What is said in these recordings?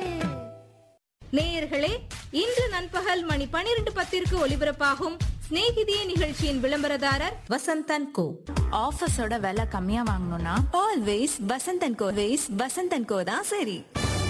நேயர்களே இன்று நண்பகல் மணி பனிரெண்டு பத்திற்கு ஒலிபரப்பாகும் சிநேகிதியே நிகழ்ச்சியின் விளம்பரதாரர் வசந்தன் கோ ஆஃபீஸோட விலை கம்மியா வாங்கணும்னா always Vasanthan co ways Vasanthan co தான் சரி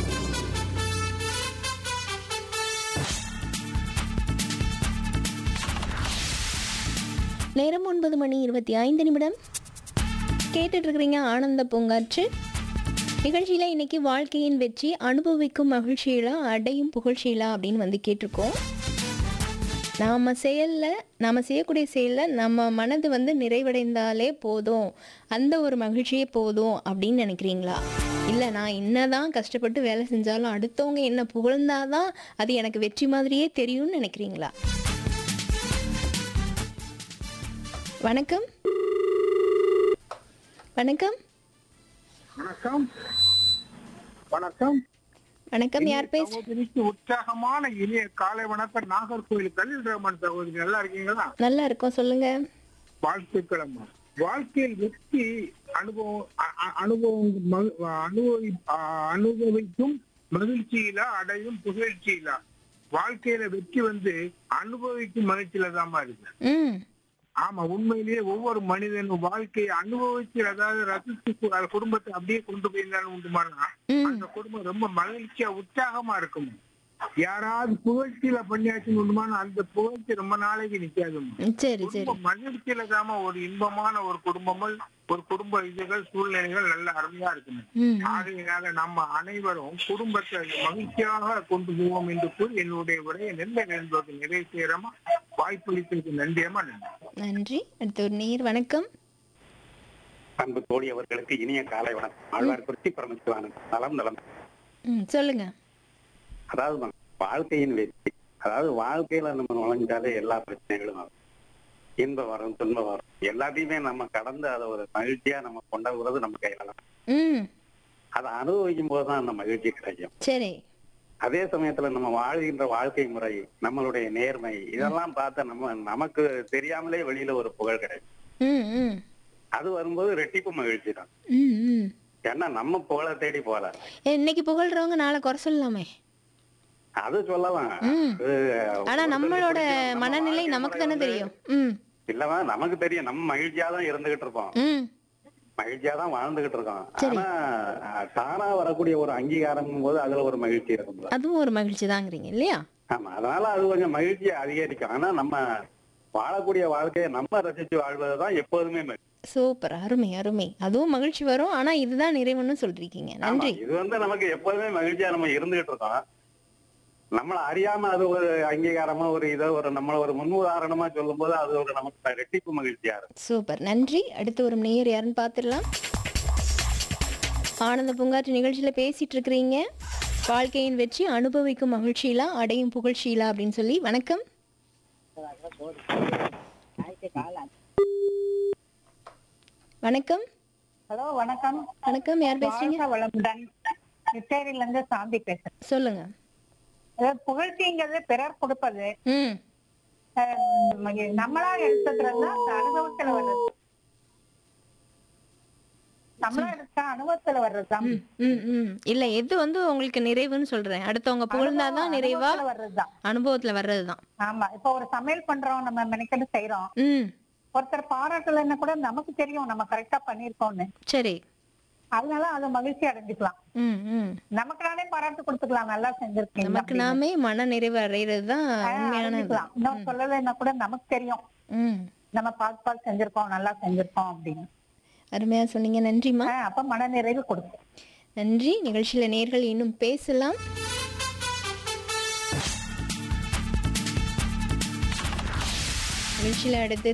நேரம் ஒன்பது மணி இருபத்தி ஐந்து நிமிடம் கேட்டுட்டு இருக்கிறீங்க ஆனந்த பூங்காற்று நிகழ்ச்சியில் இன்னைக்கு வாழ்க்கையின் வெற்றி அனுபவிக்கும் மகிழ்ச்சியிலா அடையும் புகழ்ச்சியிலா அப்படின்னு வந்து கேட்டிருக்கோம் நாம் செயலில் நாம் செய்யக்கூடிய செயலில் நம்ம மனது வந்து நிறைவடைந்தாலே போதும் அந்த ஒரு மகிழ்ச்சியே போதும் அப்படின்னு நினைக்கிறீங்களா இல்லை நான் என்னதான் கஷ்டப்பட்டு வேலை செஞ்சாலும் அடுத்தவங்க என்ன புகழ்ந்தாதான் அது எனக்கு வெற்றி மாதிரியே தெரியும்னு நினைக்கிறீங்களா வணக்கம் வணக்கம் வணக்கம் வணக்கம் வணக்கம் யார் பேச சகோதரிக்கு உற்சாகமான இனிய காலை வணக்கம் நாகர்கோவில் கலில் ரஹ்மான் சகோதரி நல்லா இருக்கீங்களா நல்லா இருக்கோம் சொல்லுங்க வாழ்த்துக்கள் அம்மா வாழ்க்கையில் வெற்றி அனுபவம் அ- அ- அனுபவம் ம- அனுபவி அ- அனுபவிக்கும் மகிழ்ச்சியிலா அடையும் புகழ்ச்சியிலா வாழ்க்கையில வெற்றி வந்து அனுபவிக்கும் மகிழ்ச்சியில தான் இருக்கு ம் ஆமா உண்மையிலேயே ஒவ்வொரு மனிதனும் வாழ்க்கையை அனுபவிச்சு அதாவது ரசிச்சு கு- அது குடும்பத்தை அப்படியே கொண்டு போயிருந்தாலும் உண்டுமானா ம் அந்த குடும்பம் ரொம்ப மகிழ்ச்சியா உற்சாகமா இருக்கும் யாராவது புகழ்ச்சியில பண்ணியாச்சுன்னு உண்டுமானா அந்த புகழ்ச்சி ரொம்ப நாளைக்கு நிக்காதுமா சரி சரி குடும்ப மகிழ்ச்சியில தாம ஒரு இன்பமான ஒரு குடும்பங்கள் ஒரு குடும்ப இதுகள் சூழ்நிலைகள் நல்ல அருமையா இருக்குங்க ம் ஆகையினால நம்ம அனைவரும் குடும்பத்தை மகிழ்ச்சியாக கொண்டு போவோம் என்று கூறி என்னுடைய உடைய நெல்லை நண்பர்கள் நிறைவு செய்யறமா வாய்ப்பளித்ததுக்கு நன்றியமா நன்றி நன்றி அடுத்த ஒரு நேர் வணக்கம் அன்பு தோழி அவர்களுக்கு இனிய காலை வணக்கம் ஆழ்வார்குறிச்சி பரமசிவானன் நலம் நலம் ம் சொல்லுங்க அதாவது ம- வாழ்க்கையின் வெற்றி அதாவது வாழ்க்கையில நம்ம நுழைஞ்சாலே எல்லா பிரச்சனைகளும் வரும் இன்பம் வரும் துன்பம் வரும் எல்லாத்தையுமே நம்ம கடந்து அதை ஒரு மகிழ்ச்சியா நம்ம கொண்டாடுறது நம்ம கையில தான் ம் அதை அனுபவிக்கும் போதுதான் அந்த மகிழ்ச்சி கிடைக்கும் சரி அதே சமயத்துல நம்ம வாழ்கின்ற வாழ்க்கை முறை நம்மளுடைய நேர்மை இதெல்லாம் பார்த்தா நம்ம நமக்கு தெரியாமலே வெளியில ஒரு புகழ் கிடைக்கும் ம் ம் அது வரும்போது ரெட்டிப்பு மகிழ்ச்சி தான் ம் ம் ஏன்னா நம்ம புகழை தேடி போல ஏ, இன்னைக்கு புகழ்றவங்க நாளை குறை சொல்லலாமே அது சொல்லலாம் ம். அது ஆனா ஒருத்தருக்கு நம்மளோட பிடிக்கும். நம்ம மனநிலை வாழ்க்கை நமக்கு முறை தானே வந்து- தெரியும் ம் இல்லவா நமக்கு தெரியும் நம்ம மகிழ்ச்சியா தான் இருந்துகிட்டு இருக்கோம் ம் மகிழ்ச்சியா தான் வாழ்ந்துகிட்டு இருக்கோம் சரி. ஆனா அஹ், தானா வரக்கூடிய ஒரு அங்கீகாரம் போது அதுல ஒரு மகிழ்ச்சி இருக்கும் அதுவும் ஒரு மகிழ்ச்சி தாங்கிறீங்க இல்லையா ஆமா அதனால அது கொஞ்சம் மகிழ்ச்சியை அதிகரிக்கும் ஆனா நம்ம வாழக்கூடிய வாழ்க்கையை நம்ம ரசிச்சு வாழ்வதுதான் எப்போதுமே மகிழ்ச்சி. சூப்பர் அருமை அருமை அதுவும் மகிழ்ச்சி வரும் ஆனா இதுதான் நிறைவுன்னு சொல்றீங்க ஆமா, நன்றி இது வந்து நமக்கு எப்போதுமே மகிழ்ச்சியா நம்ம இருந்துகிட்டு இருக்கோம் நம்மள அறியாம அது ஒரு அங்கீகாரமா ஒரு இதோ ஒரு நம்மள ஒரு முன்னுதாரணமா சொல்லும் போது அது ஒரு நமக்கு ரெட்டிப்பு மகிழ்ச்சியா இருக்கும் சூப்பர் நன்றி அடுத்து ஒரு நேயர் யாருன்னு பார்த்துடலாம் ஆனந்த பூங்காற்று நிகழ்ச்சியில் பேசிட்டு இருக்கிறீங்க வாழ்க்கையின் வெற்றி அனுபவிக்கும் மகிழ்ச்சியிலா அடையும் புகழ்ச்சியிலா அப்படின்னு சொல்லி வணக்கம் வணக்கம் ஹலோ வணக்கம் வணக்கம் யார் பேசுறீங்க வாழ்க வளமுடன் கிருஷ்ணகிரில இருந்து சாந்தி பேசுறேன் சொல்லுங்க அதாவது புகழ்ச்சிங்கிறது பிறர் கொடுப்பது ம் அஹ் நம்மளா எடுத்துக்கிறதுனா அந்த அனுபவத்துல வர்றது நம்மளா எடுத்த அனுபவத்துல வர்றதுதான் ம், ம் ம் இல்ல எது வந்து உங்களுக்கு நிறைவுன்னு சொல்றேன் அடுத்தவங்க புகழ்ந்தாதான் நிறைவா அனுபவத்துல வர்றதுதான் அனுபவத்துல வர்றதுதான் ஆமா இப்போ ஒரு சமையல் பண்றோம் நம்ம மெனக்கெட்டு செய்யறோம் ம் ஒருத்தர் பாராட்டலைன்னா கூட நமக்கு தெரியும் நம்ம கரெக்டா பண்ணிருக்கோம்னு சரி அதனால அதை மகிழ்ச்சி அடைஞ்சுக்கலாம் ம் ம் நமக்கு நானே பாராட்டு கொடுத்துக்கலாம் நல்லா செஞ்சிருக்கீங்க நமக்கு அப்படின்னு. நாமே மன நிறைவு அடைகிறது தான் ஆஹ் உண்மையான இது. அடைஞ்சுக்கலாம் இன்னும் சொல்லலைன்னா கூட நமக்கு தெரியும் ம் நம்ம பார்த்து பார்த்து செஞ்சிருக்கோம் நல்லா செஞ்சிருக்கோம் அப்படின்னு அருமையா சொன்னீங்க நன்றிம்மா ஆஹ் அப்ப மன நிறைவு கொடுக்கும் நன்றி நிகழ்ச்சியில நேர்கள் இன்னும் பேசலாம் நிகழ்ச்சியில அடுத்து